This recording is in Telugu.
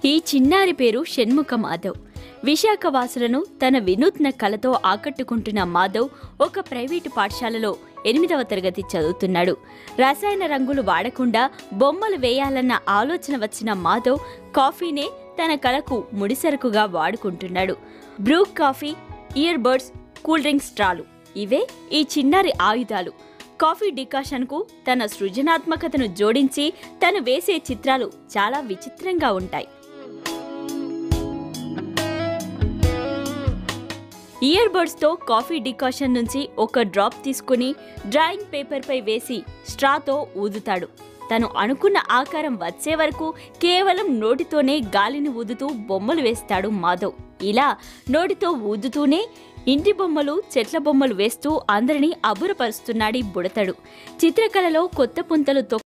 ఈ చిన్నారి పేరు షణ్ముఖ మాధవ్ విశాఖ వాసులను తన వినూత్న కళతో ఆకట్టుకుంటున్న మాధవ్ ఒక ప్రైవేటు పాఠశాలలో ఎనిమిదవ తరగతి చదువుతున్నాడు రసాయన రంగులు వాడకుండా బొమ్మలు వేయాలన్న ఆలోచన వచ్చిన మాధవ్ కాఫీనే తన కళకు ముడిసరుకుగా వాడుకుంటున్నాడు Bru coffee ear buds cool drink స్ట్రాలు ఇవే ఈ చిన్నారి ఆయుధాలు కాఫీ డికాషన్కు తన సృజనాత్మకతను జోడించి తను వేసే చిత్రాలు చాలా విచిత్రంగా ఉంటాయి ఇయర్ బడ్స్తో కాఫీ డికాషన్ నుంచి ఒక డ్రాప్ తీసుకుని డ్రాయింగ్ పేపర్పై వేసి స్ట్రాతో ఊదుతాడు తను అనుకున్న ఆకారం వచ్చే వరకు కేవలం నోటితోనే గాలిని ఊదుతూ బొమ్మలు వేస్తాడు మాధవ్ ఇలా నోటితో ఊదుతూనే ఇంటి బొమ్మలు చెట్ల బొమ్మలు వేస్తూ అందరినీ అబ్బురపరుస్తున్నాడీ బుడతడు చిత్రకళలో కొత్త పుంతలు తొక్కి